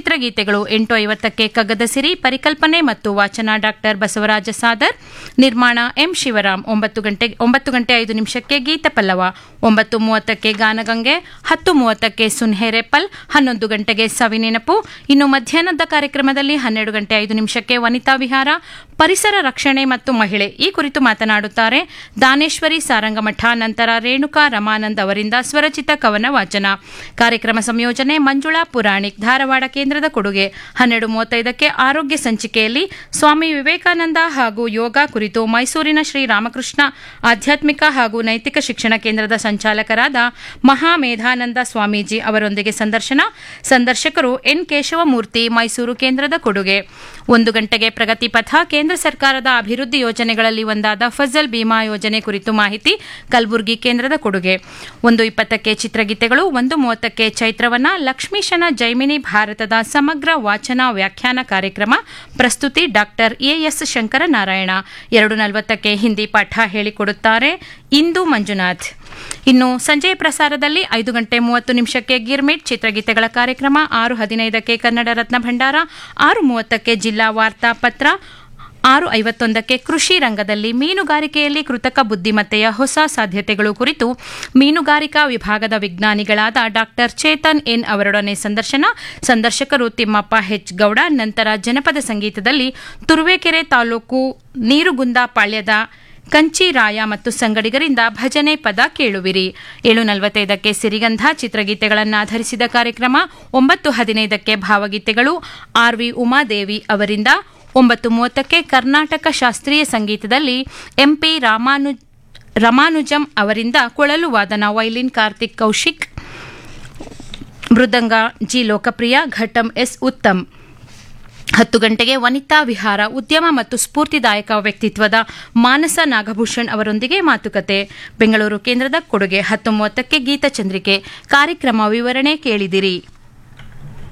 ಚಿತ್ರಗೀತೆಗಳು ಎಂಟು ಐವತ್ತಕ್ಕೆ ಕಗ್ಗದ ಸಿರಿ ಪರಿಕಲ್ಪನೆ ಮತ್ತು ವಾಚನ ಡಾಕ್ಟರ್ ಬಸವರಾಜ ಸಾದರ್ ನಿರ್ಮಾಣ ಎಂ ಶಿವರಾಮ್ ಒಂಬತ್ತು ಗಂಟೆ ಒಂಬತ್ತು ಗಂಟೆ ಐದು ನಿಮಿಷಕ್ಕೆ ಗೀತ ಪಲ್ಲವ ಒಂಬತ್ತು ಮೂವತ್ತಕ್ಕೆ ಗಾನಗಂಗೆ ಹತ್ತು ಮೂವತ್ತಕ್ಕೆ ಸುನ್ಹೇರೆಪ್ಪಲ್ ಹನ್ನೊಂದು ಗಂಟೆಗೆ ಸವಿನೆನಪು ಇನ್ನು ಮಧ್ಯಾಹ್ನದ ಕಾರ್ಯಕ್ರಮದಲ್ಲಿ ಹನ್ನೆರಡು ಗಂಟೆ ಐದು ನಿಮಿಷಕ್ಕೆ ವನಿತಾ ವಿಹಾರ ಪರಿಸರ ರಕ್ಷಣೆ ಮತ್ತು ಮಹಿಳೆ ಈ ಕುರಿತು ಮಾತನಾಡುತ್ತಾರೆ ದಾನೇಶ್ವರಿ ಸಾರಂಗಮಠ ನಂತರ ರೇಣುಕಾ ರಮಾನಂದ್ ಅವರಿಂದ ಸ್ವರಚಿತ ಕವನ ವಾಚನ ಕಾರ್ಯಕ್ರಮ ಸಂಯೋಜನೆ ಮಂಜುಳಾ ಪುರಾಣಿಕ್ ಧಾರವಾಡ ಕೇಂದ್ರದ ಕೊಡುಗೆ ಹನ್ನೆರಡು ಮೂವತ್ತೈದಕ್ಕೆ ಆರೋಗ್ಯ ಸಂಚಿಕೆಯಲ್ಲಿ ಸ್ವಾಮಿ ವಿವೇಕಾನಂದ ಹಾಗೂ ಯೋಗ ಕುರಿತು ಮೈಸೂರಿನ ಶ್ರೀ ರಾಮಕೃಷ್ಣ ಆಧ್ಯಾತ್ಮಿಕ ಹಾಗೂ ನೈತಿಕ ಶಿಕ್ಷಣ ಕೇಂದ್ರದ ಸಂಚಾಲಕರಾದ ಮಹಾಮೇಧಾನಂದ ಸ್ವಾಮೀಜಿ ಅವರೊಂದಿಗೆ ಸಂದರ್ಶನ ಸಂದರ್ಶಕರು ಎನ್ ಕೇಶವಮೂರ್ತಿ ಮೈಸೂರು ಕೇಂದ್ರದ ಕೊಡುಗೆ ಒಂದು ಗಂಟೆಗೆ ಪ್ರಗತಿ ಪಥ ಕೇಂದ್ರ ಸರ್ಕಾರದ ಅಭಿವೃದ್ಧಿ ಯೋಜನೆಗಳಲ್ಲಿ ಒಂದಾದ ಫಜಲ್ ಬಿಮಾ ಯೋಜನೆ ಕುರಿತು ಮಾಹಿತಿ ಕಲಬುರಗಿ ಕೇಂದ್ರದ ಕೊಡುಗೆ ಒಂದು ಇಪ್ಪತ್ತಕ್ಕೆ ಚಿತ್ರಗೀತೆಗಳು ಒಂದು ಮೂವತ್ತಕ್ಕೆ ಚೈತ್ರವನ ಲಕ್ಷ್ಮೀಶನ ಜೈಮಿನಿ ಭಾರತದ ಸಮಗ್ರ ವಾಚನ ವ್ಯಾಖ್ಯಾನ ಕಾರ್ಯಕ್ರಮ ಪ್ರಸ್ತುತಿ ಡಾಕ್ಟರ್ ಎಎಸ್ ಶಂಕರನಾರಾಯಣ ಎರಡು ನಲವತ್ತಕ್ಕೆ ಹಿಂದಿ ಪಾಠ ಹೇಳಿಕೊಡುತ್ತಾರೆ ಇಂದು ಮಂಜುನಾಥ್ ಇನ್ನು ಸಂಜೆಯ ಪ್ರಸಾರದಲ್ಲಿ ಐದು ಗಂಟೆ ಮೂವತ್ತು ನಿಮಿಷಕ್ಕೆ ಗಿರ್ಮಿಟ್ ಚಿತ್ರಗೀತೆಗಳ ಕಾರ್ಯಕ್ರಮ ಆರು ಹದಿನೈದಕ್ಕೆ ಕನ್ನಡ ರತ್ನ ಭಂಡಾರ ಆರು ಮೂವತ್ತಕ್ಕೆ ಜಿಲ್ಲಾ ವಾರ್ತಾ ಪತ್ರ ಆರು ಐವತ್ತೊಂದಕ್ಕೆ ಕೃಷಿ ರಂಗದಲ್ಲಿ ಮೀನುಗಾರಿಕೆಯಲ್ಲಿ ಕೃತಕ ಬುದ್ಧಿಮತ್ತೆಯ ಹೊಸ ಸಾಧ್ಯತೆಗಳು ಕುರಿತು ಮೀನುಗಾರಿಕಾ ವಿಭಾಗದ ವಿಜ್ಞಾನಿಗಳಾದ ಡಾಕ್ಟರ್ ಚೇತನ್ ಎನ್ ಅವರೊಡನೆ ಸಂದರ್ಶನ ಸಂದರ್ಶಕರು ತಿಮ್ಮಪ್ಪ ಹೆಚ್ ಗೌಡ ನಂತರ ಜನಪದ ಸಂಗೀತದಲ್ಲಿ ತುರುವೇಕೆರೆ ತಾಲೂಕು ನೀರುಗುಂದ ಪಾಳ್ಯದ ಕಂಚಿರಾಯ ಮತ್ತು ಸಂಗಡಿಗರಿಂದ ಭಜನೆ ಪದ ಕೇಳುವಿರಿ ಏಳು ನಲವತ್ತೈದಕ್ಕೆ ಸಿರಿಗಂಧ ಚಿತ್ರಗೀತೆಗಳನ್ನಾಧರಿಸಿದ ಕಾರ್ಯಕ್ರಮ ಒಂಬತ್ತು ಹದಿನೈದಕ್ಕೆ ಭಾವಗೀತೆಗಳು ಆರ್ವಿ ಉಮಾದೇವಿ ಅವರಿಂದ ಒಂಬತ್ತು ಮೂವತ್ತಕ್ಕೆ ಕರ್ನಾಟಕ ಶಾಸ್ತ್ರೀಯ ಸಂಗೀತದಲ್ಲಿ ಎಂಪಿ ರಾಮಾನು ರಮಾನುಜಂ ಅವರಿಂದ ಕೊಳಲು ವಾದನ ವೈಲಿನ್ ಕಾರ್ತಿಕ್ ಕೌಶಿಕ್ ಮೃದಂಗ ಜಿ ಲೋಕಪ್ರಿಯ ಘಟಂ ಎಸ್ ಉತ್ತಮ್ ಹತ್ತು ಗಂಟೆಗೆ ವನಿತಾ ವಿಹಾರ ಉದ್ಯಮ ಮತ್ತು ಸ್ಫೂರ್ತಿದಾಯಕ ವ್ಯಕ್ತಿತ್ವದ ಮಾನಸ ನಾಗಭೂಷಣ್ ಅವರೊಂದಿಗೆ ಮಾತುಕತೆ ಬೆಂಗಳೂರು ಕೇಂದ್ರದ ಕೊಡುಗೆ ಹತ್ತು ಮೂವತ್ತಕ್ಕೆ ಗೀತಚಂದ್ರಿಕೆ ಕಾರ್ಯಕ್ರಮ ವಿವರಣೆ ಕೇಳಿದಿರಿ